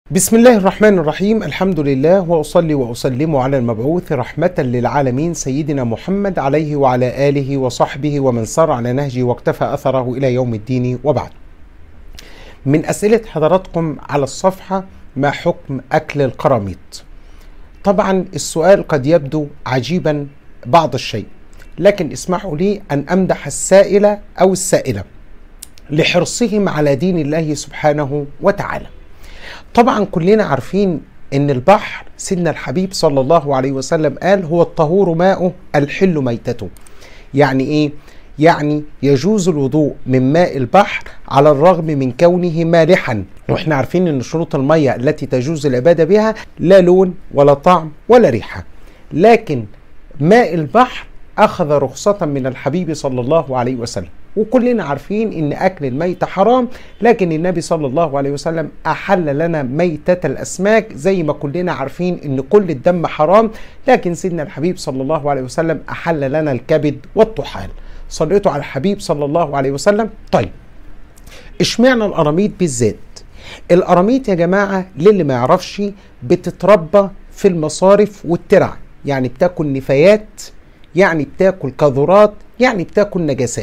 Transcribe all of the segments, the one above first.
بسم الله الرحمن الرحيم الحمد لله واصلي واسلم على المبعوث رحمه للعالمين سيدنا محمد عليه وعلى اله وصحبه ومن سار على نهجه واقتفى اثره الى يوم الدين وبعد. من اسئله حضراتكم على الصفحه ما حكم اكل القراميط؟ طبعا السؤال قد يبدو عجيبا بعض الشيء لكن اسمحوا لي ان امدح السائل او السائله لحرصهم على دين الله سبحانه وتعالى. طبعا كلنا عارفين ان البحر سيدنا الحبيب صلى الله عليه وسلم قال هو الطهور ماؤه الحل ميتته يعني ايه يعني يجوز الوضوء من ماء البحر على الرغم من كونه مالحا واحنا عارفين ان شروط المية التي تجوز العبادة بها لا لون ولا طعم ولا ريحة لكن ماء البحر اخذ رخصة من الحبيب صلى الله عليه وسلم وكلنا عارفين ان اكل الميت حرام لكن النبي صلى الله عليه وسلم احل لنا ميتة الاسماك زي ما كلنا عارفين ان كل الدم حرام لكن سيدنا الحبيب صلى الله عليه وسلم احل لنا الكبد والطحال صليتوا على الحبيب صلى الله عليه وسلم طيب اشمعنى القراميط بالذات القراميط يا جماعة للي ما يعرفش بتتربى في المصارف والترع يعني بتاكل نفايات يعني بتاكل كذرات يعني بتاكل نجاسات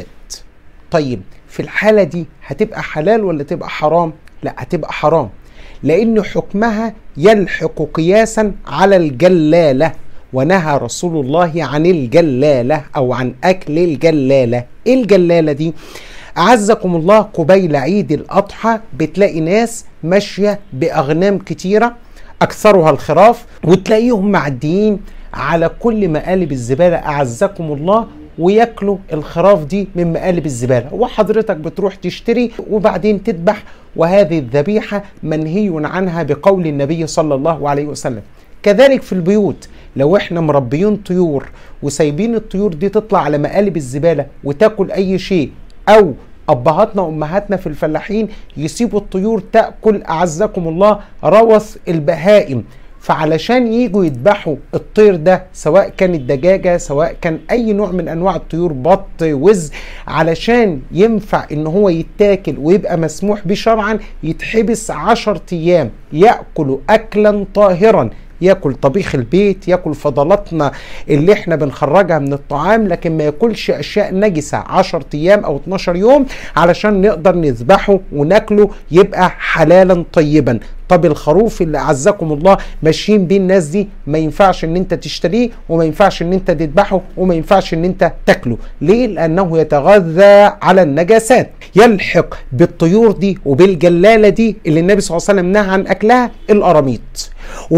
طيب في الحالة دي هتبقى حلال ولا تبقى حرام؟ لا هتبقى حرام لأن حكمها يلحق قياسا على الجلالة ونهى رسول الله عن الجلالة أو عن أكل الجلالة إيه الجلالة دي؟ أعزكم الله قبيل عيد الأضحى بتلاقي ناس ماشية بأغنام كتيرة أكثرها الخراف وتلاقيهم معديين على كل مقالب الزبالة أعزكم الله وياكلوا الخراف دي من مقالب الزباله وحضرتك بتروح تشتري وبعدين تذبح وهذه الذبيحه منهي عنها بقول النبي صلى الله عليه وسلم كذلك في البيوت لو احنا مربيين طيور وسايبين الطيور دي تطلع على مقالب الزباله وتاكل اي شيء او ابهاتنا وامهاتنا في الفلاحين يسيبوا الطيور تاكل اعزكم الله روث البهائم فعلشان يجوا يذبحوا الطير ده سواء كانت دجاجة سواء كان أي نوع من أنواع الطيور بط وز علشان ينفع إن هو يتاكل ويبقى مسموح به شرعا يتحبس عشر أيام يأكل أكلا طاهرا ياكل طبيخ البيت ياكل فضلاتنا اللي احنا بنخرجها من الطعام لكن ما ياكلش اشياء نجسه 10 ايام او 12 يوم علشان نقدر نذبحه وناكله يبقى حلالا طيبا طب الخروف اللي اعزكم الله ماشيين بيه الناس دي ما ينفعش ان انت تشتريه وما ينفعش ان انت تذبحه وما ينفعش ان انت تاكله ليه لانه يتغذى على النجاسات يلحق بالطيور دي وبالجلاله دي اللي النبي صلى الله عليه وسلم نهى عن اكلها القراميط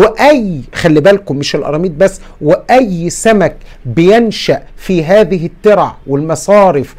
واي خلي بالكم مش القراميط بس واي سمك بينشا في هذه الترع والمصارف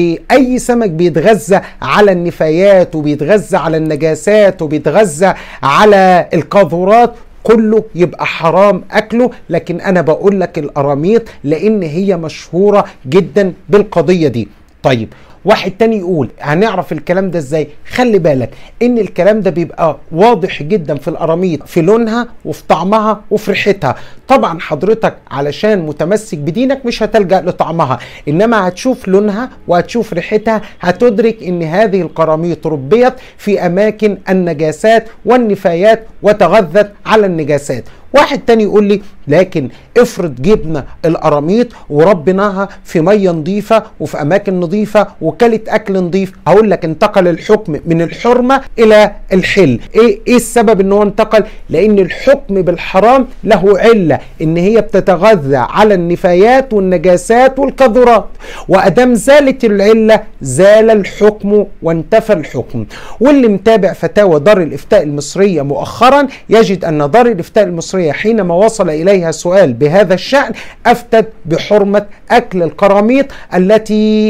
واي سمك بيتغذى على النفايات وبيتغذى على النجاسات وبيتغذى على القاذورات كله يبقى حرام اكله لكن انا بقول لك القراميط لان هي مشهوره جدا بالقضيه دي طيب واحد تاني يقول هنعرف الكلام ده ازاي خلي بالك ان الكلام ده بيبقى واضح جدا في القراميط في لونها وفي طعمها وفي ريحتها طبعا حضرتك علشان متمسك بدينك مش هتلجأ لطعمها انما هتشوف لونها وهتشوف ريحتها هتدرك ان هذه القراميط ربيت في اماكن النجاسات والنفايات وتغذت على النجاسات واحد تاني يقول لي لكن افرض جبنا القراميط وربناها في ميه نظيفه وفي اماكن نظيفه وكلت اكل نظيف هقول لك انتقل الحكم من الحرمه الى الحل ايه ايه السبب ان هو انتقل لان الحكم بالحرام له عله ان هي بتتغذى على النفايات والنجاسات والقذرات وادام زالت العله زال الحكم وانتفى الحكم واللي متابع فتاوى دار الافتاء المصريه مؤخرا يجد ان دار الافتاء المصريه حينما وصل اليها سؤال بهذا الشان افتت بحرمه اكل القراميط التي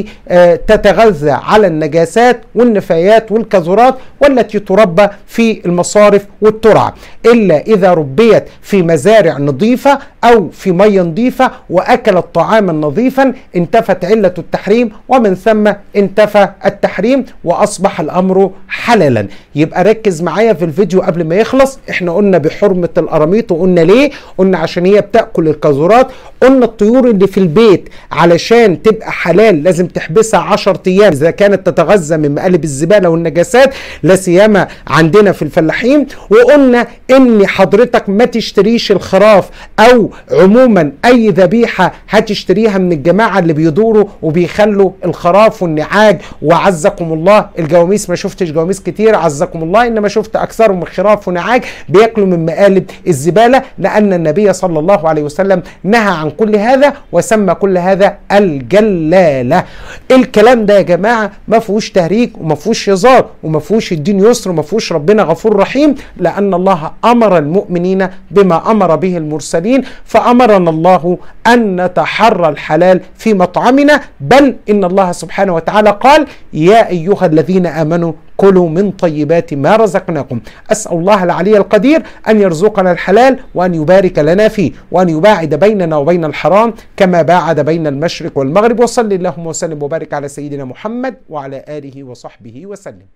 تتغذى على النجاسات والنفايات والكذرات والتي تربى في المصارف والترع الا اذا ربيت في مزارع نظيفه او في ميه نظيفه واكلت طعاما نظيفا انتفت عله التحريم ومن ثم انتفى التحريم واصبح الامر حلالا يبقى ركز معايا في الفيديو قبل ما يخلص احنا قلنا بحرمه القراميط وقلنا ليه قلنا عشان هي بتاكل القاذورات قلنا الطيور اللي في البيت علشان تبقى حلال لازم تحبسها 10 ايام اذا كانت تتغذى من مقالب الزباله والنجاسات لا سيما عندنا في الفلاحين وقلنا ان حضرتك ما تشتريش الخراف او عموما اي ذبيحه هتشتريها من الجماعه اللي بيدوروا وبيخلوا الخراف والنعاج وعزكم الله الجواميس ما شفتش جواميس كتير عزكم الله انما شفت اكثرهم خراف ونعاج بياكلوا من مقالب الزباله لان النبي صلى الله عليه وسلم نهى عن كل هذا وسمى كل هذا الجلاله الكلام ده يا جماعه ما فيهوش تهريج وما فيهوش هزار وما فيهوش الدين يسر وما فيهوش ربنا غفور رحيم لان الله امر المؤمنين بما امر به المرسلين فامرنا الله ان نتحرى الحلال في مطعمنا بل ان الله سبحانه وتعالى قال يا ايها الذين امنوا كلوا من طيبات ما رزقناكم اسال الله العلي القدير ان يرزقنا الحلال وان يبارك لنا فيه وان يباعد بيننا وبين الحرام كما باعد بين المشرق والمغرب وصلي اللهم وسلم وبارك على سيدنا محمد وعلى اله وصحبه وسلم